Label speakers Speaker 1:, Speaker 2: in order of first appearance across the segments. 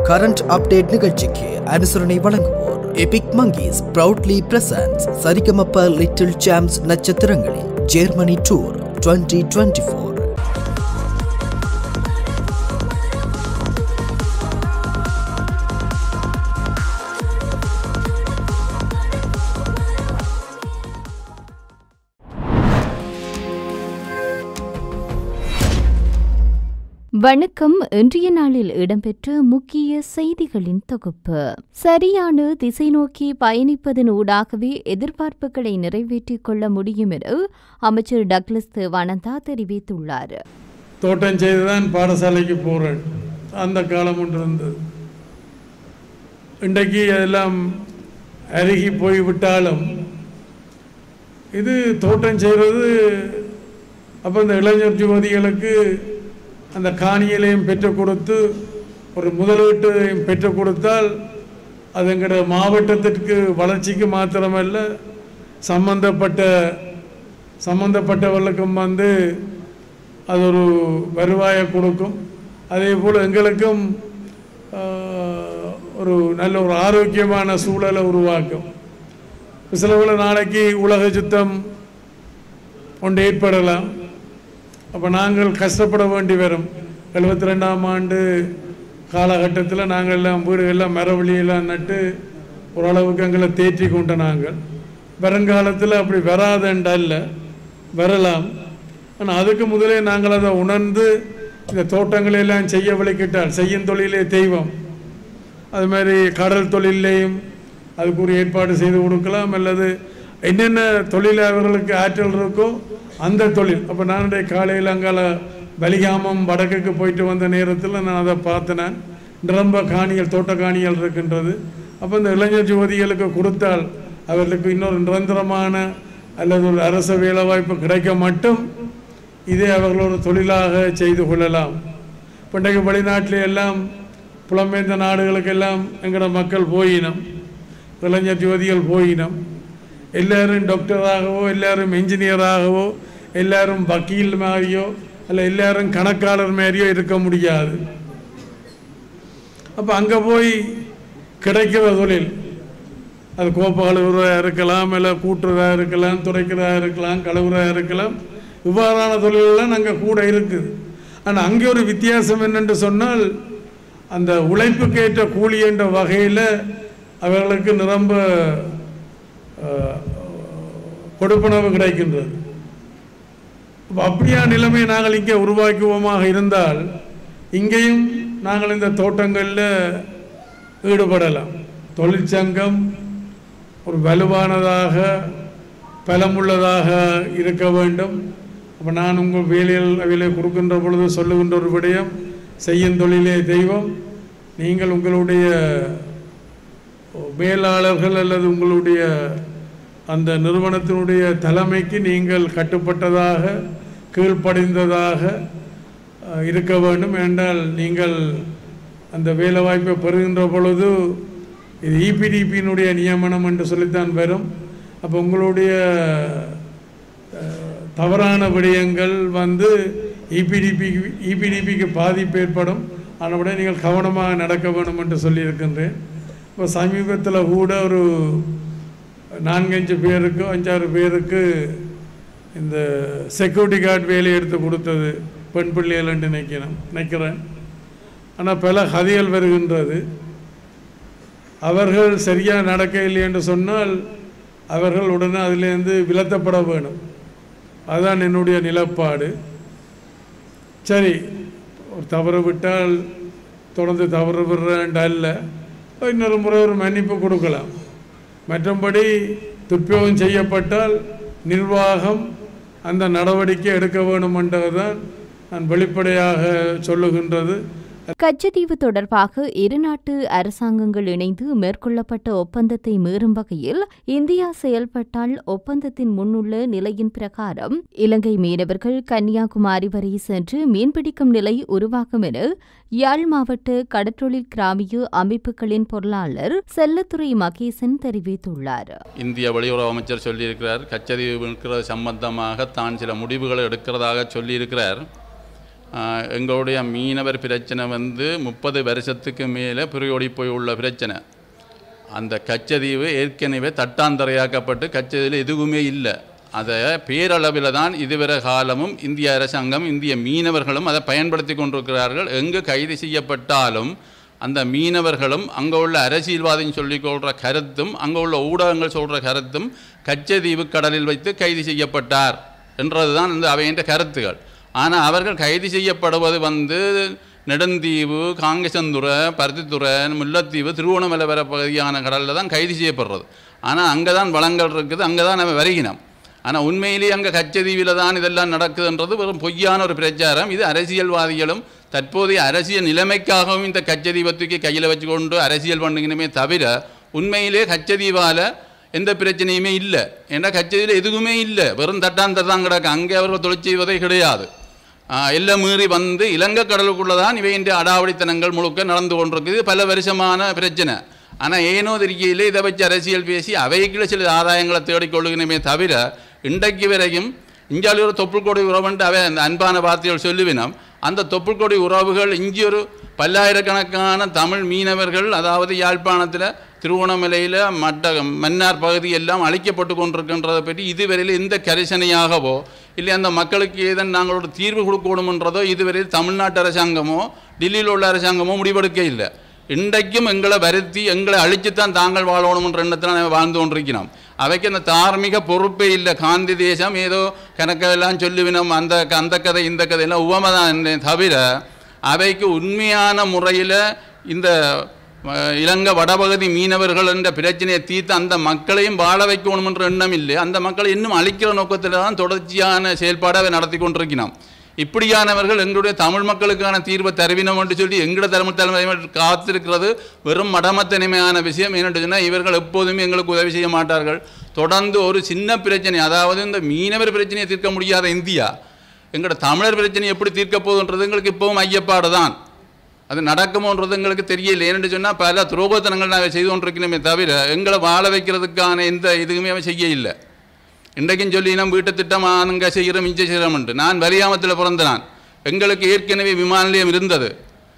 Speaker 1: current update நிகழ்ச்சிக்கு அனுசரணை வழங்குவோர் Epic Monkeys proudly presents Saregamapa little champs நட்சத்திரங்களின் ஜெர்மனி டூர் 2024
Speaker 2: வணக்கம் இன்றைய நாளில் இடம்பெற்ற முக்கிய செய்திகளின் தொகுப்பு சரியான திசை நோக்கி பயணிப்பதன் ஊடாகவே எதிர்பார்ப்புகளை நிறைவேற்றிக் கொள்ள முடியும் என அமைச்சர் டக்ளஸ் தேவானந்தா தெரிவித்துள்ளார்
Speaker 3: தோட்டம் செய்து தான் பாடசாலைக்கு போகிறேன் அந்த காலம் ஒன்று இருந்தது இன்றைக்கு எல்லாம் அருகி போய்விட்டாலும் இது தோட்டம் செய்கிறது அப்போ இந்த இளைஞர் யுவதிகளுக்கு அந்த காணியிலையும் பெற்றுக் கொடுத்து ஒரு முதலீட்டையும் பெற்றுக் கொடுத்தால் அது எங்கட மாவட்டத்திற்கு வளர்ச்சிக்கு மாத்திரமல்ல சம்பந்தப்பட்ட சம்பந்தப்பட்டவர்களுக்கும் வந்து அது ஒரு வருவாயை கொடுக்கும் அதே போல் எங்களுக்கும் ஆஹ், ஒரு நல்ல ஒரு ஆரோக்கியமான சூழலை உருவாக்கும் சில பல நாளைக்கு உலக யுத்தம் ஒன்று ஏற்படலாம் அப்போ நாங்கள் கஷ்டப்பட வேண்டி வரும் எழுபத்தி ரெண்டாம் ஆண்டு காலகட்டத்தில் நாங்கள் எல்லாம் வீடுகள்லாம் மரவழியெல்லாம் நட்டு ஓரளவுக்கு எங்களை தேற்றி கொண்ட நாங்கள் வருங்காலத்தில் அப்படி வராதுன்ற அல்ல வரலாம் ஆனால் அதுக்கு முதலே நாங்கள் அதை உணர்ந்து இந்த தோட்டங்களை எல்லாம் செய்ய விளக்கிட்டால் செய்யும் தொழிலே தெய்வம் அது மாதிரி கடல் தொழிலையும் அதுக்கு ஒரு ஏற்பாடு செய்து கொடுக்கலாம் அல்லது என்னென்ன தொழில் அவர்களுக்கு ஆற்றல் இருக்கோ அந்த தொழில் அப்போ நான் இன்றைய காலையில் அங்கால வலிகாமம் வடக்குக்கு போயிட்டு வந்த நேரத்தில் நான் அதை பார்த்தேன் நிரம்ப காணிகள் தோட்ட காணிகள் இருக்கின்றது அப்போ இந்த இளைஞர் யுவதிகளுக்கு கொடுத்தால் அவர்களுக்கு இன்னொரு நிரந்தரமான அல்லது ஒரு அரச வேலைவாய்ப்பு கிடைக்க மட்டும் இதை அவர்கள் ஒரு தொழிலாக செய்து கொள்ளலாம் பண்டைய வெளிநாட்டிலே எல்லாம் புலம்பெயர்ந்த நாடுகளுக்கெல்லாம் எங்களோட மக்கள் போயினம் இளைஞர் யுவதிகள் போயினம் எல்லாரும் டாக்டராகவோ எல்லாரும் என்ஜினியராகவோ எல்லாரும் வக்கீல் மாதிரியோ அல்ல எல்லாரும் கணக்காளர் மாதிரியோ இருக்க முடியாது அப்போ அங்கே போய் கிடைக்கிற தொழில் அது கோப்ப கழுவுறதா இருக்கலாம் இல்லை கூட்டுறதா இருக்கலாம் துடைக்கிறதா இருக்கலாம் கழுவுறதா இருக்கலாம் இவ்வாறான தொழிலெல்லாம் அங்கே கூட இருக்குது ஆனால் அங்கே ஒரு வித்தியாசம் என்னென்று சொன்னால் அந்த உழைப்புக்கேற்ற கூலி என்ற வகையில் அவர்களுக்கு நிரம்ப அஹ், கொடுப்பனவு கிடைக்கின்றது அப்ப அப்படியா நிலைமை நாங்கள் இங்கே உருவாக்குவோமாக இருந்தால் இங்கேயும் நாங்கள் இந்த தோட்டங்களில் ஈடுபடலாம் தொழிற்சங்கம் ஒரு வலுவானதாக பலமுள்ளதாக இருக்க வேண்டும் அப்போ நான் உங்கள் வேலையில் வேலை கொடுக்கின்ற பொழுது சொல்லுகின்ற ஒரு விடயம் செய்யும் தொழிலே தெய்வம் நீங்கள் உங்களுடைய மேலாளர்கள் அல்லது உங்களுடைய அந்த நிறுவனத்தினுடைய தலைமைக்கு நீங்கள் கட்டுப்பட்டதாக கீழ்ப்படிந்ததாக அஹ், இருக்க வேண்டும் என்றால் நீங்கள் அந்த வேலை வாய்ப்பை பெறுகின்ற பொழுது இது இபிடிபியினுடைய நியமனம் என்று சொல்லித்தான் வரும் அப்போ உங்களுடைய அஹ், தவறான விடயங்கள் வந்து இபிடிபி இபிடிபிக்கு பாதிப்பு ஏற்படும் அதனுடைய நீங்கள் கவனமாக நடக்க வேண்டும் என்று சொல்லியிருக்கின்றேன் இப்போ சமீபத்தில் கூட ஒரு நான்கஞ்சு பேருக்கு அஞ்சாறு பேருக்கு இந்த செக்யூரிட்டி கார்டு வேலை எடுத்து கொடுத்தது பெண் பிள்ளைகள் என்று நினைக்கிறேன் நினைக்கிறேன் ஆனால் பல கதைகள் வருகின்றது அவர்கள் சரியாக நடக்கவில்லை என்று சொன்னால் அவர்கள் உடனே அதிலேருந்து விலத்தப்பட வேணும் அதுதான் என்னுடைய நிலப்பாடு சரி ஒரு தவறு விட்டால் தொடர்ந்து தவறு விடுறேன் அல்ல இன்னொரு முறை ஒரு மன்னிப்பு கொடுக்கலாம் மற்றபடி துப்பியோகம் செய்யப்பட்டால் நிர்வாகம் அந்த நடவடிக்கை எடுக்க வேண்டும் என்றதுதான் நான் வெளிப்படையாக சொல்லுகின்றது
Speaker 2: கச்சத்தீவு தொடர்பாக இரு நாட்டு அரசாங்கங்கள் இணைந்து மேற்கொள்ளப்பட்ட ஒப்பந்தத்தை மீறும் வகையில் இந்தியா செயல்பட்டால் ஒப்பந்தத்தின் முன்னுள்ள நிலையின் பிரகாரம் இலங்கை மீனவர்கள் கன்னியாகுமரி வரை சென்று மீன்பிடிக்கும் நிலை உருவாகும் என யாழ் மாவட்ட கடற்றொழில் கிராமிய அமைப்புகளின் பொருளாளர் செல்லத்துறை மகேசன் தெரிவித்துள்ளார்
Speaker 4: இந்திய வெளியுறவு அமைச்சர் சொல்லியிருக்கிறார் கச்சதீவு இருக்கிறது சம்பந்தமாக தான் சில முடிவுகளை எடுக்கிறதாக சொல்லியிருக்கிறார் ஆஹ், எங்களுடைய மீனவர் பிரச்சனை வந்து முப்பது வருஷத்துக்கு மேலே புரியோடி போய் உள்ள பிரச்சனை அந்த கச்சதீவு ஏற்கனவே தட்டாந்தரையாக்கப்பட்டு கச்சதீவில் எதுவுமே இல்லை அதை பேரளவில் தான் இதுவரை காலமும் இந்திய அரசாங்கம் இந்திய மீனவர்களும் அதை பயன்படுத்தி கொண்டிருக்கிறார்கள் எங்கு கைது செய்யப்பட்டாலும் அந்த மீனவர்களும் அங்கே உள்ள அரசியல்வாதின்னு சொல்லிக் கொள்கிற கருத்தும் அங்கே உள்ள ஊடகங்கள் சொல்கிற கருத்தும் கச்சதீவு கடலில் வைத்து கைது செய்யப்பட்டார் என்றது தான் இந்த அவையின்ற கருத்துகள் ஆனால் அவர்கள் கைது செய்யப்படுவது வந்து நெடுந்தீவு காங்கேசந்துறை பருத்தித்துறை முல்லைத்தீவு திருவோணமலை வர பகுதியான கடலில் தான் கைது செய்யப்படுறது ஆனால் அங்கே தான் வளங்கள் இருக்குது அங்கே தான் நம்ம வருகினோம் ஆனால் உண்மையிலேயே அங்கே கச்சதீவில் தான் இதெல்லாம் நடக்குதுன்றது வெறும் பொய்யான ஒரு பிரச்சாரம் இது அரசியல்வாதிகளும் தற்போதைய அரசியல் நிலைமைக்காகவும் இந்த கச்சதீவை தூக்கி கையில் வச்சுக்கொண்டு அரசியல் பண்ணுங்கணுமே தவிர உண்மையிலே கச்சதீவால் எந்த பிரச்சனையுமே இல்லை ஏன்னா கச்சதீவில் எதுவுமே இல்லை வெறும் தட்டாந்தர் தான் கிடக்கு அங்கே அவர்கள் தொழில் செய்வதே கிடையாது ஆஹ் எல்லாம் மீறி வந்து இலங்கை கடலுக்குள்ளே தான் இவையின் அடாவடித்தனங்கள் முழுக்க நடந்து கொண்டிருக்குது பல வருஷமான பிரச்சனை ஆனால் ஏனோ தெரிக்கையில் இதை வச்சு அரசியல் பேசி அவைக்குள்ள சில ஆதாயங்களை தேடிக்கொள்ளுகிறமே தவிர இன்றைக்கு வரைக்கும் இந்தியாவில் ஒரு தொப்புள்கொடி உறவுன்ட்டு அவை அந்த அன்பான வார்த்தைகள் சொல்லுவினோம் அந்த தொப்புள்கொடி உறவுகள் இங்கே ஒரு பல்லாயிரக்கணக்கான தமிழ் மீனவர்கள் அதாவது யாழ்ப்பாணத்தில் திருவோணமலையில் மட்ட மன்னார் பகுதி எல்லாம் அழிக்கப்பட்டு கொண்டிருக்கின்றதை பற்றி இதுவரையில் எந்த கரிசனையாகவோ இல்லை அந்த மக்களுக்கு ஏதன் நாங்கள் ஒரு தீர்வு கொடுக்கணுமன்றதோ இதுவரையில் தமிழ்நாட்டு அரசாங்கமோ டெல்லியில் உள்ள அரசாங்கமோ முடிவெடுக்க இல்லை இன்றைக்கும் எங்களை வருத்தி எங்களை அழிச்சுத்தான் தாங்கள் வாழணுமன்ற எண்ணத்தில் நாங்கள் வாழ்ந்து கொண்டிருக்கிறோம் அவைக்கு அந்த தார்மீக பொறுப்பே இல்லை காந்தி தேசம் ஏதோ கணக்கெல்லாம் சொல்லுவினோம் அந்த அந்த கதை இந்த கதை எல்லாம் உவமை தான் தவிர அவைக்கு உண்மையான முறையில் இந்த அஹ், இலங்கை வடபகுதி மீனவர்கள் என்ற பிரச்சனையை தீர்த்து அந்த மக்களையும் வாழ வைக்கணும் என்ற எண்ணம் இல்லை அந்த மக்களை இன்னும் அழிக்கிற நோக்கத்தில் தான் தொடர்ச்சியான செயல்பாடை அவை நடத்தி கொண்டிருக்கிறோம் இப்படியானவர்கள் எங்களுடைய தமிழ் மக்களுக்கான தீர்வை தருவினோம் என்று சொல்லி எங்களோட தமிழ் தலைமை காத்திருக்கிறது வெறும் மடமத்தனிமையான விஷயம் என்னென்று சொன்னால் இவர்கள் எப்போதுமே எங்களுக்கு உதவி செய்ய மாட்டார்கள் தொடர்ந்து ஒரு சின்ன பிரச்சனை அதாவது இந்த மீனவர் பிரச்சனையை தீர்க்க முடியாத இந்தியா எங்களோட தமிழர் பிரச்சனை எப்படி தீர்க்க போகுதுன்றது எங்களுக்கு இப்போவும் ஐயப்பாடு தான் அது நடக்குமோன்றது எங்களுக்கு தெரியல ஏன்னு சொன்னால் பல துரோகத்தனங்கள் நாங்கள் செய்து கொண்டிருக்கணுமே தவிர எங்களை வாழ வைக்கிறதுக்கான எந்த இதுவுமே அவன் செய்ய இல்லை இன்றைக்கும் சொல்லி நம்ம வீட்டு திட்டம் அங்கே செய்கிறோம் இங்கே செய்கிறோம்ட்டு நான் வலியாமத்தில் பிறந்த நான் எங்களுக்கு ஏற்கனவே விமான நிலையம் இருந்தது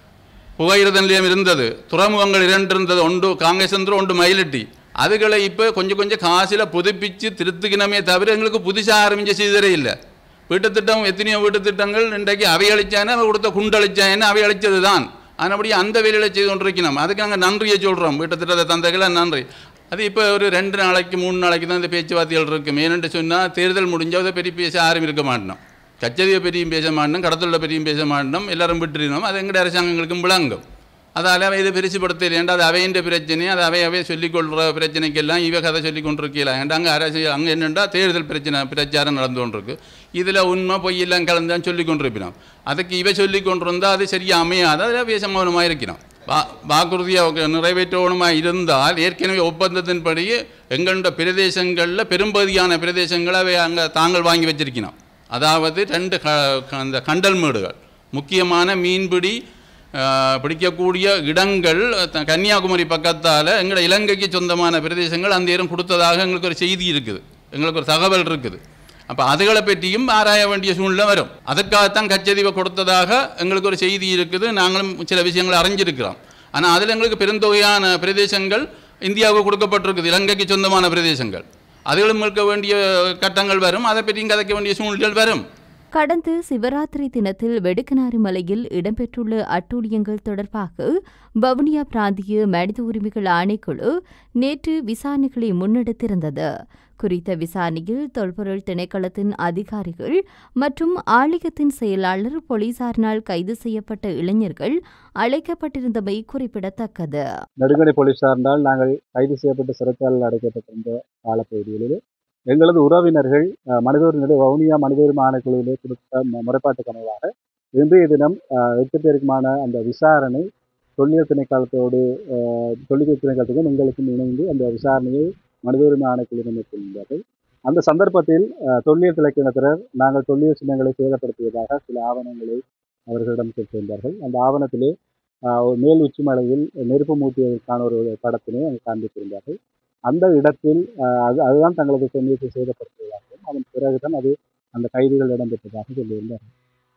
Speaker 4: புகையிரத நிலையம் இருந்தது துறைமுகங்கள் இரண்டு இருந்தது ஒன்று காங்கேசந்திரம் ஒன்று மயிலட்டி அதுகளை இப்போ கொஞ்சம் கொஞ்சம் காசில் புதுப்பிச்சு திருத்துக்கினமே தவிர எங்களுக்கு புதுசாக ஆரம்பிச்ச செய்தரே இல்லை வீட்டு திட்டம் எத்தனையோ வீட்டு திட்டங்கள் இன்றைக்கு அவை அளிச்சானே அவ கொடுத்த குண்டு அளிச்சானே அவை அளித்தது தான் அதனபடி அந்த வேலையில் செய்து கொண்டிருக்கணும் அதுக்கு நாங்கள் நன்றியை சொல்கிறோம் வீட்டு திட்டத்தை தந்தைகளை நன்றி அது இப்போ ஒரு ரெண்டு நாளைக்கு மூணு நாளைக்கு தான் இந்த பேச்சுவார்த்தைகள் இருக்கும் ஏனென்று சொன்னால் தேர்தல் முடிஞ்சால் அதை பெரிய பேச யாரும் இருக்க மாட்டோம் கச்சேரியை பெரியும் பேச மாட்டோம் கடத்தலில் பெரியும் பேச மாட்டோம் எல்லாரும் விட்டுறினோம் அது எங்களுடைய அரசாங்கங்களுக்கும் விளங்கும் அதால் அவை இதை பெருசுப்படுத்தல ஏன்டா அது அவையின் பிரச்சனை அது அவை அவை சொல்லிக்கொள்கிற பிரச்சனைக்கெல்லாம் இவ கதை சொல்லி கொண்டிருக்கலாம் ஏன்டா அங்கே அரசியல் அங்கே என்னென்னா தேர்தல் பிரச்சனை பிரச்சாரம் நடந்து கொண்டிருக்கு இதில் உண்மை பொய்யெல்லாம் கலந்தான்னு சொல்லி கொண்டிருப்பினோம் அதுக்கு இவ சொல்லி கொண்டிருந்தால் அது சரியாக அமையாது அதில் பேசமௌனமாக இருக்கிறோம் வா வாக்குறுதியை நிறைவேற்றணுமாக இருந்தால் ஏற்கனவே ஒப்பந்தத்தின்படி எங்களுடைய பிரதேசங்களில் பெரும்பகுதியான பிரதேசங்களை அவை அங்கே தாங்கள் வாங்கி வச்சிருக்கணும் அதாவது ரெண்டு க க- அந்த கண்டல் மேடுகள் முக்கியமான மீன்பிடி ஆஹ், பிடிக்கக்கூடிய இடங்கள் த- கன்னியாகுமரி பக்கத்தால் எங்களை இலங்கைக்கு சொந்தமான பிரதேசங்கள் அந்த இடம் கொடுத்ததாக எங்களுக்கு ஒரு செய்தி இருக்குது எங்களுக்கு ஒரு தகவல் இருக்குது அப்போ அதுகளை பற்றியும் ஆராய வேண்டிய சூழ்நிலை வரும் அதற்காகத்தான் கச்சதீவை கொடுத்ததாக எங்களுக்கு ஒரு செய்தி இருக்குது நாங்களும் சில விஷயங்களை அறிஞ்சிருக்கிறோம் ஆனால் அதில் எங்களுக்கு பெருந்தொகையான பிரதேசங்கள் இந்தியாவுக்கு கொடுக்கப்பட்டிருக்குது இலங்கைக்கு சொந்தமான பிரதேசங்கள் அதுகளும் இருக்க வேண்டிய கட்டங்கள் வரும் அதை பற்றியும் கதைக்க வேண்டிய சூழ்நிலைகள் வரும்
Speaker 2: கடந்த சிவராத்திரி தினத்தில் வெடுக்கனாறு மலையில் இடம்பெற்றுள்ள அட்டூழியங்கள் தொடர்பாக வவுனியா பிராந்திய மனித உரிமைகள் ஆணைக்குழு நேற்று விசாரணைகளை முன்னெடுத்திருந்தது குறித்த விசாரணையில் தொல்பொருள் திணைக்களத்தின் அதிகாரிகள் மற்றும் ஆலயத்தின் செயலாளர் போலீசாரினால் கைது செய்யப்பட்ட இளைஞர்கள் அழைக்கப்பட்டிருந்தமை குறிப்பிடத்தக்கது
Speaker 5: நெடுங்கணி போலீசாரினால் நாங்கள் கைது செய்யப்பட்டு சிறைச்சாலையில் அடைக்கப்பட்டிருந்த காலப்பகுதிகளில் எங்களது உறவினர்கள் அஹ், மனித உரிமை வவுனியா மனித உரிமை ஆணைக்குழுவிலே கொடுத்த மு- முறைப்பாட்டுக்கு அமைவாக இன்றைய தினம் அஹ், எட்டு பேருக்குமான அந்த விசாரணை தொல்லியல் திணைக்களத்தோடு அஹ், தொல்லியல் திணைக்களத்துக்கும் எங்களுக்கும் இணைந்து அந்த விசாரணையை மனித உரிமை ஆணைக்குழுவினர் மேற்கொள்கிறார்கள் அந்த சந்தர்ப்பத்தில் அஹ், தொல்லியல் திணைக்களத்தினர் நாங்கள் தொல்லியல் சின்னங்களை சேதப்படுத்தியதாக சில ஆவணங்களை அவர்களிடம் பெற்றிருந்தார்கள் அந்த ஆவணத்திலே ஆஹ் ஒரு மேல் உச்சி மலையில் நெருப்பு மூட்டியதற்கான ஒரு படத்தினை அங்கு காண்பித்திருந்தார்கள் அந்த இடத்தில் ஆஹ் அது அதுதான் தங்களது தொழிலை சேதப்படுத்துவதாகவும் அதன் பிறகுதான் அது அந்த கைதிகள் இடம்பெற்றதாக சொல்லியிருந்தார்கள்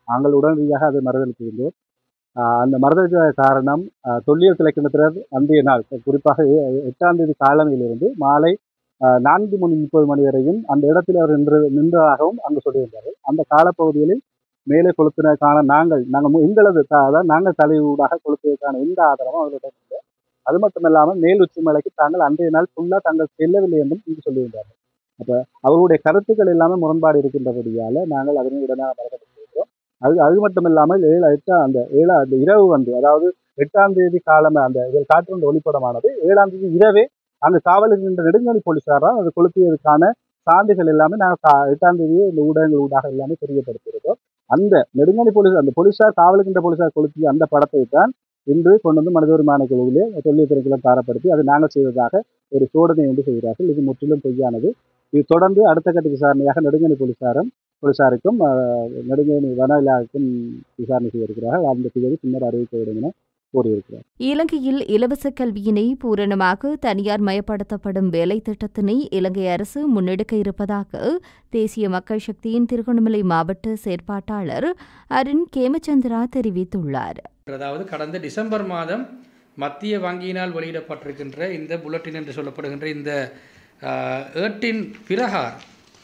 Speaker 5: நாங்கள் உடனடியாக அதை மறுதளித்திருந்தோம் ஆஹ் அந்த மறுதளித்த காரணம் ஆஹ் தொல்லியல் திணைக்களத்தினர் அன்றைய நாள் குறிப்பாக எ- எட்டாம் தேதி காலமையிலிருந்து மாலை ஆஹ் நான்கு மணி முப்பது மணி வரையும் அந்த இடத்தில் அவர் நின்று நின்றதாகவும் அங்கு சொல்லியிருந்தார்கள் அந்த காலப்பகுதிகளில் மேலே கொளுத்தினதற்கான நாங்கள் நாங்கள் மு- எங்களது த- அதாவது நாங்கள் தலையூடாக கொளுத்துவதற்கான எந்த ஆதாரமும் அவர்களிடம் இல்லை அது மட்டுமல்லாமல் மேல் உச்சி மலைக்கு தாங்கள் அன்றைய நாள் ஃபுல்லாக தாங்கள் செல்லவில்லை என்றும் இங்கு சொல்லியிருந்தார்கள் அப்போ அவர்களுடைய கருத்துக்கள் எல்லாமே முரண்பாடு இருக்கின்றபடியால் நாங்கள் அதனை உடனே மறக்கப்படுகிறோம் அது அது மட்டும் இல்லாமல் ஏழு எட்டாம் அந்த ஏழா அந்த இரவு வந்து அதாவது எட்டாம் தேதி காலம் அந்த இதில் காற்றிருந்த ஒளிப்படமானது ஏழாம் தேதி இரவே அங்கு காவலுக்கு நின்ற நெடுங்கணி போலீசாரால் அது கொளுத்தியதற்கான சான்றுகள் எல்லாமே நாங்கள் எட்டாம் தேதியே இந்த ஊடகங்கள் ஊடாக எல்லாமே தெரியப்படுத்தியிருக்கோம் அந்த நெடுங்கணி போலீஸ் அந்த போலீசார் காவலுக்கு நின்ற போலீசார் கொளுத்திய அந்த படத்தை தான் இன்று கொண்டு வந்து மனித உரிமையான குழுவிலே தொல்லியல் திணைக்களம் தாரப்படுத்தி அதை நாங்கள் செய்வதாக ஒரு சோதனை வந்து செய்கிறார்கள் இது முற்றிலும் பொய்யானது இது தொடர்ந்து அடுத்த கட்ட விசாரணையாக நெடுங்கணி போலீசாரும் போலீசாருக்கும் ஆஹ், நெடுங்கணி வன இலாக்கும் விசாரணை செய்திருக்கிறார்கள் அந்த தேதி பின்னர் அறிவிக்கப்படும் என கூறியிருக்கிறார்
Speaker 2: இலங்கையில் இலவச கல்வியினை பூரணமாக தனியார் மயப்படுத்தப்படும் வேலை திட்டத்தினை இலங்கை அரசு முன்னெடுக்க இருப்பதாக தேசிய மக்கள் சக்தியின் திருகோணமலை மாவட்ட செயற்பாட்டாளர் அருண் கேமச்சந்திரா தெரிவித்துள்ளார்
Speaker 6: அதாவது கடந்த டிசம்பர் மாதம் மத்திய வங்கியினால் வெளியிடப்பட்டிருக்கின்ற இந்த புல்லட்டின் என்று சொல்லப்படுகின்ற இந்த ஏட்டின் பிரகார்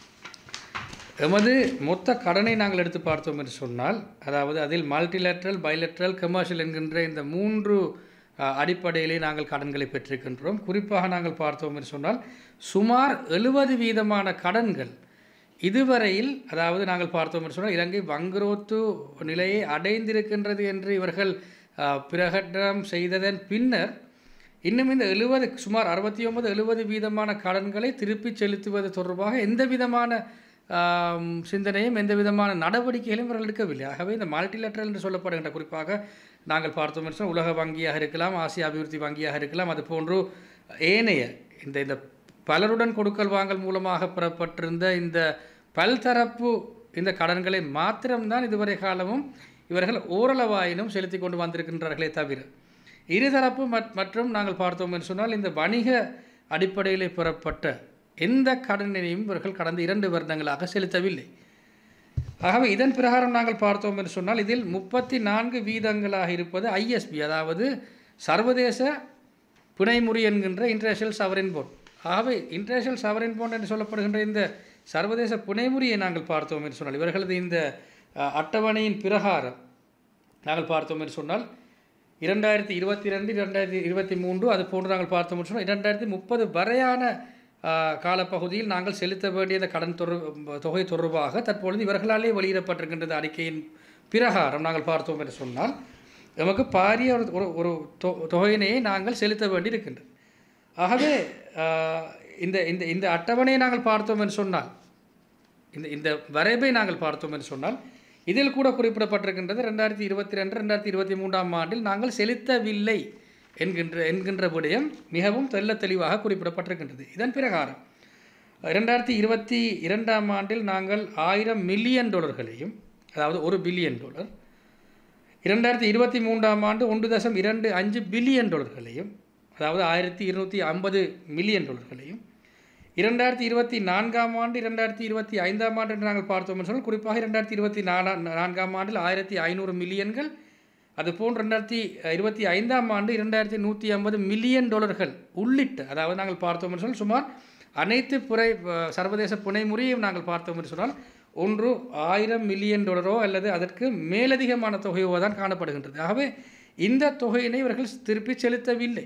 Speaker 6: எமது மொத்த கடனை நாங்கள் எடுத்து பார்த்தோம் என்று சொன்னால் அதாவது அதில் மல்டிலேட்ரல் பைலேட்ரல் கமர்ஷியல் என்கின்ற இந்த மூன்று அஹ், அடிப்படையிலே நாங்கள் கடன்களை பெற்றிருக்கின்றோம் குறிப்பாக நாங்கள் பார்த்தோம் என்று சொன்னால் சுமார் எழுபது வீதமான கடன்கள் இதுவரையில் அதாவது நாங்கள் பார்த்தோம் என்று சொன்னால் இலங்கை வங்குரோத்து நிலையை அடைந்திருக்கின்றது என்று இவர்கள் அஹ், பிரகடனம் செய்ததன் பின்னர் இன்னும் இந்த எழுபது சுமார் அறுபத்தி ஒன்பது எழுபது வீதமான கடன்களை திருப்பி செலுத்துவது தொடர்பாக எந்த விதமான ஆம், சிந்தனையும் எந்த விதமான நடவடிக்கைகளையும் இவர்கள் எடுக்கவில்லை ஆகவே இந்த மல்டிலேட்ரல் என்று சொல்லப்படுகின்ற குறிப்பாக நாங்கள் பார்த்தோம் என்று சொன்னால் உலக வங்கியாக இருக்கலாம் ஆசிய அபிவிருத்தி வங்கியாக இருக்கலாம் அது போன்று ஏனைய இந்த இந்த பலருடன் கொடுக்கல் வாங்கல் மூலமாக பெறப்பட்டிருந்த இந்த பல்தரப்பு இந்த கடன்களை மாத்திரம்தான் இதுவரை காலமும் இவர்கள் ஓரளவாயினும் செலுத்தி கொண்டு வந்திருக்கின்றார்களே தவிர இருதரப்பு மற்- மற்றும் நாங்கள் பார்த்தோம் என்று சொன்னால் இந்த வணிக அடிப்படையிலே பெறப்பட்ட எந்த கடனையும் இவர்கள் கடந்த இரண்டு வருடங்களாக செலுத்தவில்லை ஆகவே இதன் பிரகாரம் நாங்கள் பார்த்தோம் என்று சொன்னால் இதில் முப்பத்தி நான்கு வீதங்களாக இருப்பது ஐஎஸ்பி அதாவது சர்வதேச பிணைமுறி என்கின்ற இன்டர்நேஷனல் சவரின் போர்ட் ஆகவே இன்டர்நேஷனல் சவரின் போர்ட் என்று சொல்லப்படுகின்ற இந்த சர்வதேச புனைமுறியை நாங்கள் பார்த்தோம் என்று சொன்னால் இவர்களது இந்த அஹ், அட்டவணையின் பிரகாரம் நாங்கள் பார்த்தோம் என்று சொன்னால் இரண்டாயிரத்தி இருபத்தி ரெண்டு இரண்டாயிரத்தி இருபத்தி மூன்று அது போன்று நாங்கள் பார்த்தோம் என்று சொன்னால் இரண்டாயிரத்தி முப்பது வரையான ஆஹ், காலப்பகுதியில் நாங்கள் செலுத்த வேண்டிய இந்த கடன் தொடர் தொகை தொடர்பாக தற்பொழுது இவர்களாலே வெளியிடப்பட்டிருக்கின்ற இந்த அறிக்கையின் பிரகாரம் நாங்கள் பார்த்தோம் என்று சொன்னால் நமக்கு பாரிய ஒரு ஒரு ஒரு தொ- தொகையினையை நாங்கள் செலுத்த வேண்டி இருக்கின்றது ஆகவே ஆஹ், இந்த இந்த இந்த அட்டவணையை நாங்கள் பார்த்தோம் என்று சொன்னால் இந்த இந்த வரைபை நாங்கள் பார்த்தோம் என்று சொன்னால் இதில் கூட குறிப்பிடப்பட்டிருக்கின்றது ரெண்டாயிரத்தி இருபத்தி ரெண்டு ரெண்டாயிரத்தி இருபத்தி மூன்றாம் ஆண்டில் நாங்கள் செலுத்தவில்லை என்கின்ற என்கின்ற விடயம் மிகவும் தெள்ள தெளிவாக குறிப்பிடப்பட்டிருக்கின்றது இதன் பிரகாரம் ரெண்டாயிரத்தி இருபத்தி இரண்டாம் ஆண்டில் நாங்கள் ஆயிரம் மில்லியன் டாலர்களையும் அதாவது ஒரு பில்லியன் டாலர் இரண்டாயிரத்தி இருபத்தி மூன்றாம் ஆண்டு ஒன்று தசம் இரண்டு அஞ்சு பில்லியன் டாலர்களையும் அதாவது ஆயிரத்தி இருநூற்றி ஐம்பது மில்லியன் டாலர்களையும் இரண்டாயிரத்தி இருபத்தி நான்காம் ஆண்டு இரண்டாயிரத்தி இருபத்தி ஐந்தாம் ஆண்டு என்று நாங்கள் பார்த்தோம் என்று சொன்னால் குறிப்பாக இரண்டாயிரத்தி இருபத்தி நாலாம் நான்காம் ஆண்டில் ஆயிரத்தி ஐநூறு மில்லியன்கள் அதுபோன்று ரெண்டாயிரத்தி இருபத்தி ஐந்தாம் ஆண்டு இரண்டாயிரத்தி நூற்றி ஐம்பது மில்லியன் டாலர்கள் உள்ளிட்ட அதாவது நாங்கள் பார்த்தோம் என்று சொன்னால் சுமார் அனைத்து புரை அஹ், சர்வதேச புனைமுறையும் நாங்கள் பார்த்தோம் என்று சொன்னால் ஒன்று ஆயிரம் மில்லியன் டாலரோ அல்லது அதற்கு மேலதிகமான தொகையோ தான் காணப்படுகின்றது ஆகவே இந்த தொகையினை இவர்கள் திருப்பி செலுத்தவில்லை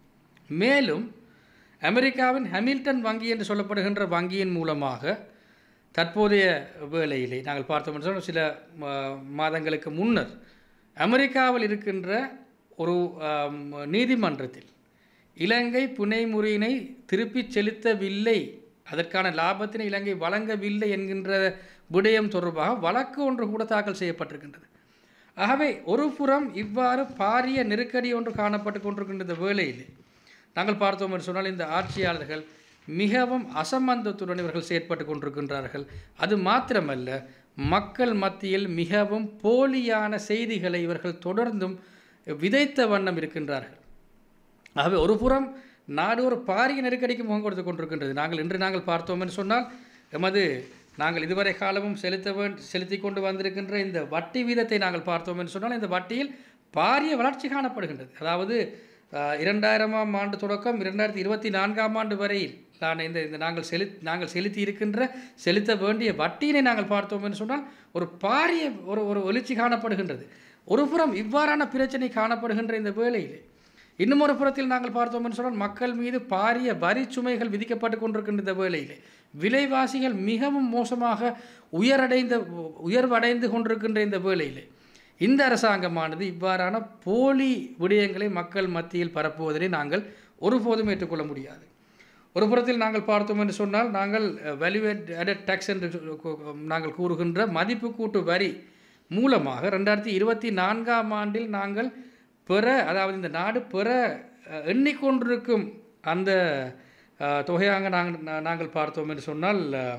Speaker 6: மேலும் அமெரிக்காவின் ஹமில்டன் வங்கி என்று சொல்லப்படுகின்ற வங்கியின் மூலமாக தற்போதைய வேளையிலே நாங்கள் பார்த்தோம் என்று சொன்னால் சில ம- மாதங்களுக்கு முன்னர் அமெரிக்காவில் இருக்கின்ற ஒரு ஆம், நீதிமன்றத்தில் இலங்கை புனைமுறையினை திருப்பிச் செலுத்தவில்லை அதற்கான லாபத்தினை இலங்கை வழங்கவில்லை என்கின்ற விடயம் தொடர்பாக வழக்கு ஒன்று கூட தாக்கல் செய்யப்பட்டிருக்கின்றது ஆகவே ஒரு புறம் இவ்வாறு பாரிய நெருக்கடி ஒன்று காணப்பட்டு கொண்டிருக்கின்ற இந்த வேளையிலே நாங்கள் பார்த்தோம் என்று சொன்னால் இந்த ஆட்சியாளர்கள் மிகவும் அசம்பந்தத்துடன் இவர்கள் செயற்பட்டு கொண்டிருக்கின்றார்கள் அது மாத்திரமல்ல மக்கள் மத்தியில் மிகவும் போலியான செய்திகளை இவர்கள் தொடர்ந்தும் விதைத்த வண்ணம் இருக்கின்றார்கள் ஆகவே ஒரு புறம் நாடு ஒரு பாரிய நெருக்கடிக்கு முகம் கொடுத்து கொண்டிருக்கின்றது நாங்கள் இன்று நாங்கள் பார்த்தோம் என்று சொன்னால் எமது நாங்கள் இதுவரை காலமும் செலுத்த வேண் செலுத்தி கொண்டு வந்திருக்கின்ற இந்த வட்டி வீதத்தை நாங்கள் பார்த்தோம் என்று சொன்னால் இந்த வட்டியில் பாரிய வளர்ச்சி காணப்படுகின்றது அதாவது அஹ், இரண்டாயிரமாம் ஆண்டு தொடக்கம் இரண்டாயிரத்தி இருபத்தி நான்காம் ஆண்டு வரையில் நான் இந்த இந்த நாங்கள் செலு நாங்கள் செலுத்தி இருக்கின்ற செலுத்த வேண்டிய வட்டியினை நாங்கள் பார்த்தோம் என்று சொன்னால் ஒரு பாரிய ஒரு ஒரு எழுச்சி காணப்படுகின்றது ஒருபுறம் இவ்வாறான பிரச்சனை காணப்படுகின்ற இந்த வேளையிலே இன்னும் ஒரு புறத்தில் நாங்கள் பார்த்தோம் என்று சொன்னால் மக்கள் மீது பாரிய வரி சுமைகள் விதிக்கப்பட்டு கொண்டிருக்கின்ற இந்த வேளையிலே விலைவாசிகள் மிகவும் மோசமாக உயரடைந்த உயர்வடைந்து கொண்டிருக்கின்ற இந்த வேளையிலே இந்த அரசாங்கமானது இவ்வாறான போலி விடயங்களை மக்கள் மத்தியில் பரப்புவதனை நாங்கள் ஒருபோதும் ஏற்றுக்கொள்ள முடியாது ஒரு புறத்தில் நாங்கள் பார்த்தோம் என்று சொன்னால் நாங்கள் வேல்யூவேட் அடட் டேக்ஸ் என்று சொ- கு- நாங்கள் கூறுகின்ற மதிப்பு கூட்டு வரி மூலமாக ரெண்டாயிரத்தி இருபத்தி நான்காம் ஆண்டில் நாங்கள் பெற அதாவது இந்த நாடு பெற அஹ், எண்ணிக்கொண்டிருக்கும் அந்த அஹ், தொகையாக நாங்கள் நா- நாங்கள் பார்த்தோம் என்று சொன்னால் அஹ்,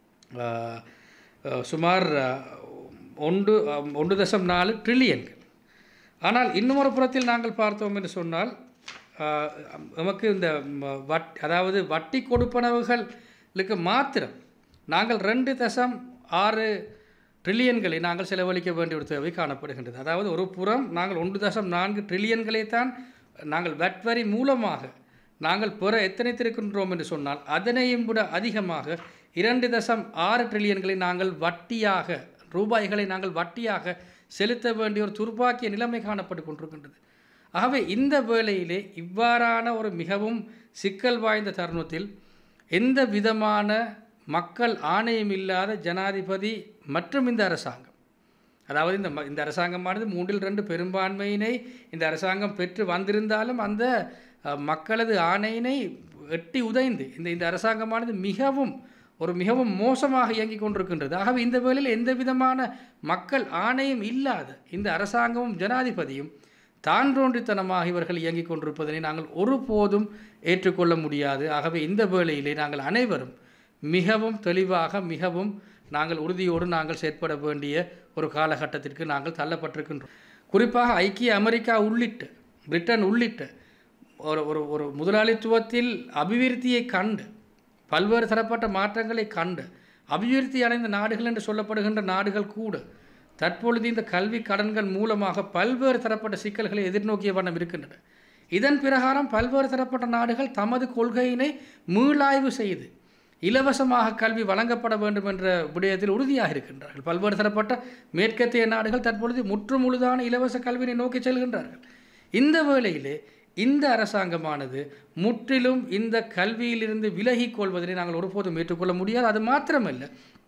Speaker 6: அஹ், அஹ், சுமார் அஹ், ஒன்று அஹ், ஒன்று தசம் நாலு ட்ரில்லியன்கள் ஆனால் இன்னும் ஒரு புறத்தில் நாங்கள் பார்த்தோம் என்று சொன்னால் ஆஹ், நமக்கு இந்த ம- வட் அதாவது வட்டி கொடுப்பனவுகளுக்கு மாத்திரம் நாங்கள் ரெண்டு தசம் ஆறு ட்ரில்லியன்களை நாங்கள் செலவழிக்க வேண்டிய ஒரு தேவை காணப்படுகின்றது அதாவது ஒரு புறம் நாங்கள் ஒன்று தசம் நான்கு ட்ரில்லியன்களை தான் நாங்கள் வட் வரி மூலமாக நாங்கள் பெற எத்தனைத்திருக்கின்றோம் என்று சொன்னால் அதனையும் விட அதிகமாக இரண்டு தசம் ஆறு ட்ரில்லியன்களை நாங்கள் வட்டியாக ரூபாய்களை நாங்கள் வட்டியாக செலுத்த வேண்டிய ஒரு துர்பாக்கிய நிலைமை காணப்பட்டு கொண்டிருக்கின்றது ஆகவே இந்த வேளையிலே இவ்வாறான ஒரு மிகவும் சிக்கல் வாய்ந்த தருணத்தில் எந்த விதமான மக்கள் ஆணையம் இல்லாத ஜனாதிபதி மற்றும் இந்த அரசாங்கம் அதாவது இந்த ம- இந்த அரசாங்கமானது மூன்றில் ரெண்டு பெரும்பான்மையினை இந்த அரசாங்கம் பெற்று வந்திருந்தாலும் அந்த அஹ், மக்களது ஆணையினை எட்டி உதைந்து இந்த இந்த அரசாங்கமானது மிகவும் ஒரு மிகவும் மோசமாக இயங்கிக் கொண்டிருக்கின்றது ஆகவே இந்த வேளையில் எந்த விதமான மக்கள் ஆணையம் இல்லாத இந்த அரசாங்கமும் ஜனாதிபதியும் தான்றோன்றித்தனமாக இவர்கள் இயங்கிக் கொண்டிருப்பதனை நாங்கள் ஒருபோதும் ஏற்றுக்கொள்ள முடியாது ஆகவே இந்த வேளையிலே நாங்கள் அனைவரும் மிகவும் தெளிவாக மிகவும் நாங்கள் உறுதியோடு நாங்கள் செயற்பட வேண்டிய ஒரு காலகட்டத்திற்கு நாங்கள் தள்ளப்பட்டிருக்கின்றோம் குறிப்பாக ஐக்கிய அமெரிக்கா உள்ளிட்ட பிரிட்டன் உள்ளிட்ட ஒரு ஒரு ஒரு முதலாளித்துவத்தில் அபிவிருத்தியை கண்டு பல்வேறு தரப்பட்ட மாற்றங்களை கண்டு அபிவிருத்தி அடைந்த நாடுகள் என்று சொல்லப்படுகின்ற நாடுகள் கூட தற்பொழுது இந்த கல்வி கடன்கள் மூலமாக பல்வேறு தரப்பட்ட சிக்கல்களை எதிர்நோக்கிய வண்ணம் இருக்கின்றன இதன் பிரகாரம் பல்வேறு தரப்பட்ட நாடுகள் தமது கொள்கையினை மீளாய்வு செய்து இலவசமாக கல்வி வழங்கப்பட வேண்டும் என்ற விடயத்தில் உறுதியாக இருக்கின்றார்கள் பல்வேறு தரப்பட்ட மேற்கத்திய நாடுகள் தற்பொழுது முற்றுமுழுதான இலவச கல்வியை நோக்கி செல்கின்றார்கள் இந்த வேளையிலே இந்த அரசாங்கமானது முற்றிலும் இந்த கல்வியிலிருந்து விலகிக் கொள்வதனை நாங்கள் ஒருபோதும் ஏற்றுக்கொள்ள முடியாது அது மாத்திரமல்ல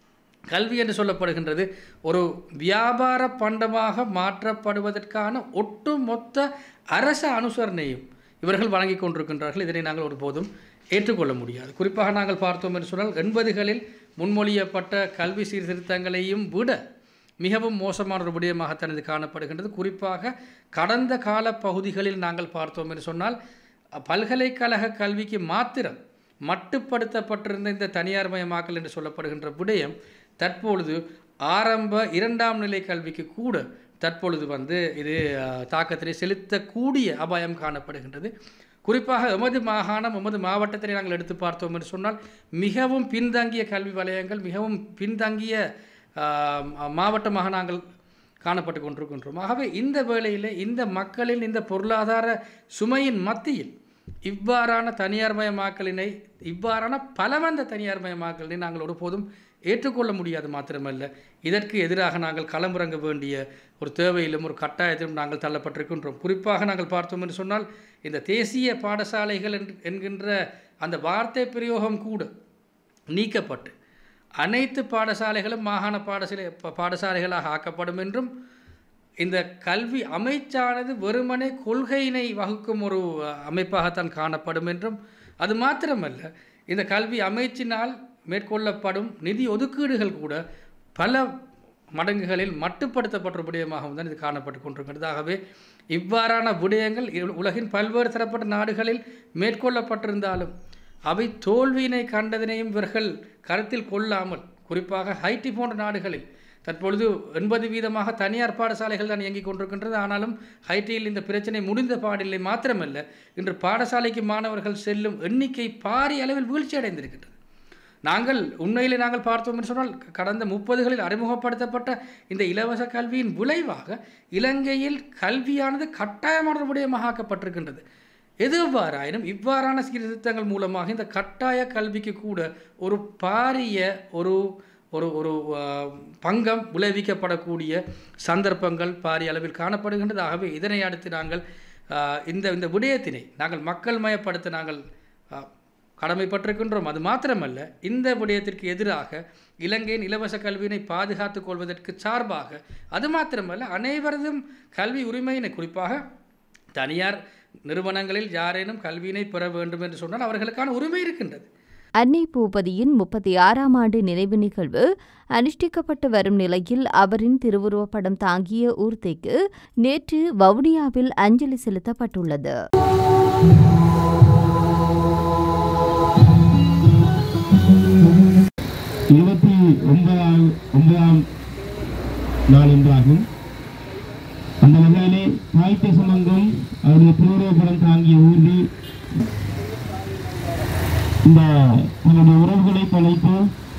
Speaker 6: கல்வி என்று சொல்லப்படுகின்றது ஒரு வியாபார பண்டமாக மாற்றப்படுவதற்கான ஒட்டுமொத்த அரச அனுசரணையும் இவர்கள் வழங்கி கொண்டிருக்கின்றார்கள் இதனை நாங்கள் ஒருபோதும் ஏற்றுக்கொள்ள முடியாது குறிப்பாக நாங்கள் பார்த்தோம் என்று சொன்னால் எண்பதுகளில் முன்மொழியப்பட்ட கல்வி சீர்திருத்தங்களையும் விட மிகவும் மோசமான ஒரு விடயமாகத்தான் இது காணப்படுகின்றது குறிப்பாக கடந்த கால பகுதிகளில் நாங்கள் பார்த்தோம் என்று சொன்னால் பல்கலைக்கழக கல்விக்கு மாத்திரம் மட்டுப்படுத்தப்பட்டிருந்த இந்த தனியார் மயமாக்கல் என்று சொல்லப்படுகின்ற விடயம் தற்பொழுது ஆரம்ப இரண்டாம் நிலை கல்விக்கு கூட தற்பொழுது வந்து இது அஹ், தாக்கத்தினை செலுத்தக்கூடிய அபாயம் காணப்படுகின்றது குறிப்பாக எமது மாகாணம் எமது மாவட்டத்தினை நாங்கள் எடுத்து பார்த்தோம் என்று சொன்னால் மிகவும் பின்தங்கிய கல்வி வலயங்கள் மிகவும் பின்தங்கிய ஆஹ், மாவட்டமாக நாங்கள் காணப்பட்டு கொண்டிருக்கின்றோம் ஆகவே இந்த வேளையில் இந்த மக்களின் இந்த பொருளாதார சுமையின் மத்தியில் இவ்வாறான தனியார்மயமாக்கலினை இவ்வாறான பலவந்த தனியார்மயமாக்கலினை நாங்கள் ஒருபோதும் ஏற்றுக்கொள்ள முடியாது மாத்திரமல்ல இதற்கு எதிராக நாங்கள் களமிறங்க வேண்டிய ஒரு தேவையிலும் ஒரு கட்டாயத்திலும் நாங்கள் தள்ளப்பட்டிருக்கின்றோம் குறிப்பாக நாங்கள் பார்த்தோம் என்று சொன்னால் இந்த தேசிய பாடசாலைகள் என்று- என்கின்ற அந்த வார்த்தை பிரயோகம் கூட நீக்கப்பட்டு அனைத்து பாடசாலைகளும் மாகாண பாடசாலை ப- பாடசாலைகளாக ஆக்கப்படும் என்றும் இந்த கல்வி அமைச்சானது வெறுமனே கொள்கையினை வகுக்கும் ஒரு அஹ், அமைப்பாகத்தான் காணப்படும் என்றும் அது மாத்திரமல்ல இந்த கல்வி அமைச்சினால் மேற்கொள்ளப்படும் நிதி ஒதுக்கீடுகள் கூட பல மடங்குகளில் மட்டுப்படுத்தப்பட்ட ஒரு விடயமாகவும் தான் இது காணப்பட்டு கொண்டிருக்கிறது ஆகவே இவ்வாறான விடயங்கள் இ- உலகின் பல்வேறு தரப்பட்ட நாடுகளில் மேற்கொள்ளப்பட்டிருந்தாலும் அவை தோல்வியினை கண்டதினையும் இவர்கள் கருத்தில் கொள்ளாமல் குறிப்பாக ஹைட்டி போன்ற நாடுகளில் தற்பொழுது எண்பது வீதமாக தனியார் பாடசாலைகள் தான் இயங்கிக் கொண்டிருக்கின்றது ஆனாலும் ஹைட்டியில் இந்த பிரச்சனை முடிந்த பாடில்லை மாத்திரமல்ல இன்று பாடசாலைக்கு மாணவர்கள் செல்லும் எண்ணிக்கை பாரிய அளவில் வீழ்ச்சி அடைந்திருக்கின்றது நாங்கள் உண்மையிலே நாங்கள் பார்த்தோம் என்று சொன்னால் கடந்த முப்பதுகளில் அறிமுகப்படுத்தப்பட்ட இந்த இலவச கல்வியின் விளைவாக இலங்கையில் கல்வியானது கட்டாயமான விடயமாக ஆக்கப்பட்டிருக்கின்றது எது எவ்வாறாயினும் இவ்வாறான சீர்திருத்தங்கள் மூலமாக இந்த கட்டாய கல்விக்கு கூட ஒரு பாரிய ஒரு ஒரு ஒரு ஆஹ், பங்கம் விளைவிக்கப்படக்கூடிய சந்தர்ப்பங்கள் பாரிய அளவில் காணப்படுகின்றது ஆகவே இதனை அடுத்து நாங்கள் ஆஹ், இந்த இந்த விடயத்தினை நாங்கள் மக்கள் மயப்படுத்த நாங்கள் ஆஹ், கடமைப்பட்டிருக்கின்றோம் அது மாத்திரமல்ல இந்த விடயத்திற்கு எதிராக இலங்கையின் இலவச கல்வியினை பாதுகாத்துக் கொள்வதற்கு சார்பாக அது மாத்திரமல்ல அனைவரதும் கல்வி உரிமையினை குறிப்பாக தனியார் நிறுவனங்களில் யாரேனும் கல்வியினை பெற வேண்டும் என்று சொன்னால் அவர்களுக்கான உரிமை இருக்கின்றது
Speaker 2: அன்னை பூபதியின் முப்பத்தி ஆறாம் ஆண்டு நினைவு நிகழ்வு அனுஷ்டிக்கப்பட்டு வரும் நிலையில் அவரின் திருவுருவப்படம் தாங்கிய ஊர்திக்கு நேற்று வவுனியாவில் அஞ்சலி செலுத்தப்பட்டுள்ளது
Speaker 7: இருபத்தி ஒன்பதாம் ஒன்பதாம் நாள் என்றாகும் அந்த வகையிலே தாய்த்த சமங்கம் அவருடைய திருவுருவப்படம் தாங்கிய ஊர்தி இந்த தன்னுடைய உறவுகளை தொலைத்து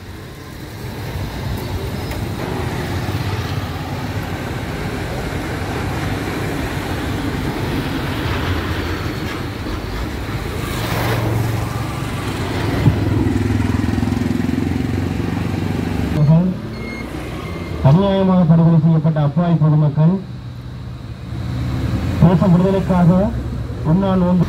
Speaker 7: அவர்கள் அநியாயமாக படுகொலை செய்யப்பட்ட அப்பாவி பொதுமக்கள் தேச விடுதலைக்காக உண்ணா நோன்பு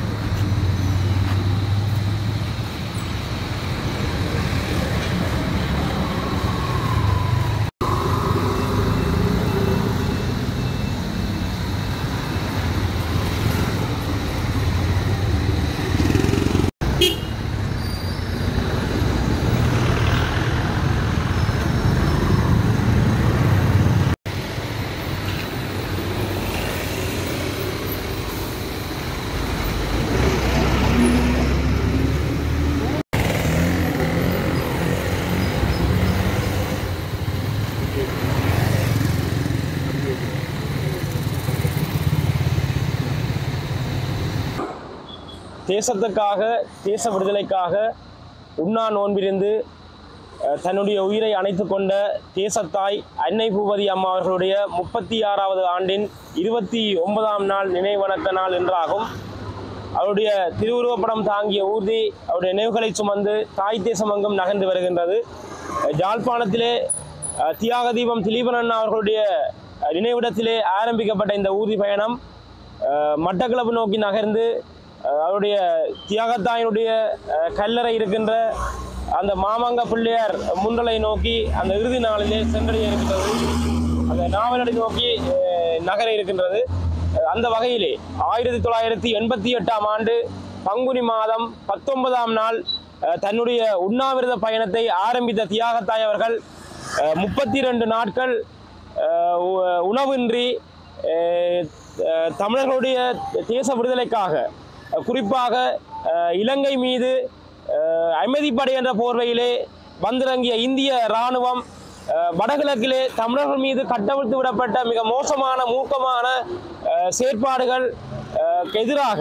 Speaker 8: தேசத்துக்காக தேச விடுதலைக்காக உண்ணா நோன்பிருந்து அஹ், தன்னுடைய உயிரை அணைத்து கொண்ட தேசத்தாய் அன்னை பூபதி அம்மா அவர்களுடைய முப்பத்தி ஆறாவது ஆண்டின் இருபத்தி ஒன்பதாம் நாள் நினைவணக்க நாள் என்றாகும் அவருடைய திருவுருவப்படம் தாங்கிய ஊர்தி அவருடைய நினைவுகளை சுமந்து தாய் தேசமங்கம் நகர்ந்து வருகின்றது அஹ், யாழ்ப்பாணத்திலே அஹ், தியாக தீபம் திலீபன் அண்ணா அவர்களுடைய அஹ், நினைவிடத்திலே ஆரம்பிக்கப்பட்ட இந்த ஊர்தி பயணம் அஹ், மட்டக்களப்பு நோக்கி நகர்ந்து அஹ், அவருடைய தியாகத்தாயினுடைய அஹ், கல்லறை இருக்கின்ற அந்த மாமங்க பிள்ளையார் முண்டலை நோக்கி அந்த இறுதி நாளிலே சென்றடைய இருக்கின்றது அந்த நாவலடி நோக்கி அஹ், நகர இருக்கின்றது அஹ், அந்த வகையிலே ஆயிரத்தி தொள்ளாயிரத்தி எண்பத்தி எட்டாம் ஆண்டு பங்குனி மாதம் பத்தொன்பதாம் நாள் அஹ், தன்னுடைய உண்ணாவிரத பயணத்தை ஆரம்பித்த தியாகத்தாய் அவர்கள் முப்பத்தி ரெண்டு நாட்கள் அஹ், உ- உணவின்றி அஹ், அஹ், தமிழர்களுடைய தேச விடுதலைக்காக அஹ், குறிப்பாக அஹ், இலங்கை மீது அஹ், அமைதிப்படை என்ற போர்வையிலே வந்திறங்கிய இந்திய இராணுவம் அஹ், வடகிழக்கிலே தமிழர்கள் மீது கட்டவிழ்த்து விடப்பட்ட மிக மோசமான மூர்க்கமான அஹ், செயற்பாடுகள் அஹ், எதிராக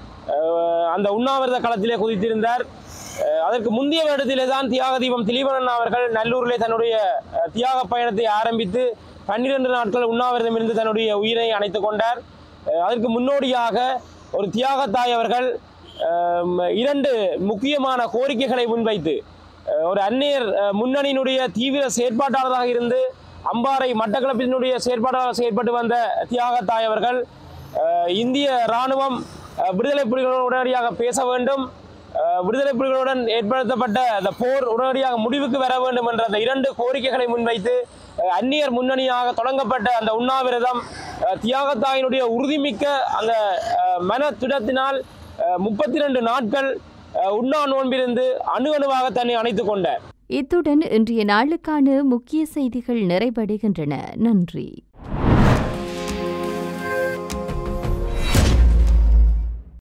Speaker 8: அஹ், அந்த உண்ணாவிரத களத்திலே குதித்திருந்தார் அஹ், அதற்கு முந்தைய வருடத்திலே தான் தியாக தீபம் திலீபனன் அவர்கள் நல்லூரிலே தன்னுடைய அஹ், தியாக பயணத்தை ஆரம்பித்து பன்னிரண்டு நாட்கள் உண்ணாவிரதம் இருந்து தன்னுடைய உயிரை அணைத்துக் கொண்டார் அஹ், அதற்கு முன்னோடியாக ஒரு தியாகத்தாய் அவர்கள் அஹ், இரண்டு முக்கியமான கோரிக்கைகளை முன்வைத்து அஹ், ஒரு அந்நியர் அஹ், முன்னணியினுடைய தீவிர செயற்பாட்டாளராக இருந்து அம்பாறை மட்டக்களப்பினுடைய செயற்பாட்டாளர் செயற்பட்டு வந்த தியாகத்தாய் அவர்கள் அஹ், இந்திய இராணுவம் அஹ், விடுதலை புலிகளோடு உடனடியாக பேச வேண்டும் அஹ், விடுதலை புலிகளுடன் ஏற்படுத்தப்பட்ட அந்த போர் உடனடியாக முடிவுக்கு வர வேண்டும் என்ற அந்த இரண்டு கோரிக்கைகளை முன்வைத்து அஹ், அந்நியர் முன்னணியாக தொடங்கப்பட்ட அந்த உண்ணாவிரதம் அஹ், தியாகத்தாயினுடைய உறுதிமிக்க அந்த அஹ், மன திடத்தினால் முப்பத்தி ரெண்டு நாட்கள் அஹ், உண்ணா நோன்பிருந்து அணு அணுவாக தன்னை அணைத்துக் கொண்டார்
Speaker 2: இத்துடன் இன்றைய நாளுக்கான முக்கிய செய்திகள் நிறைவடைகின்றன நன்றி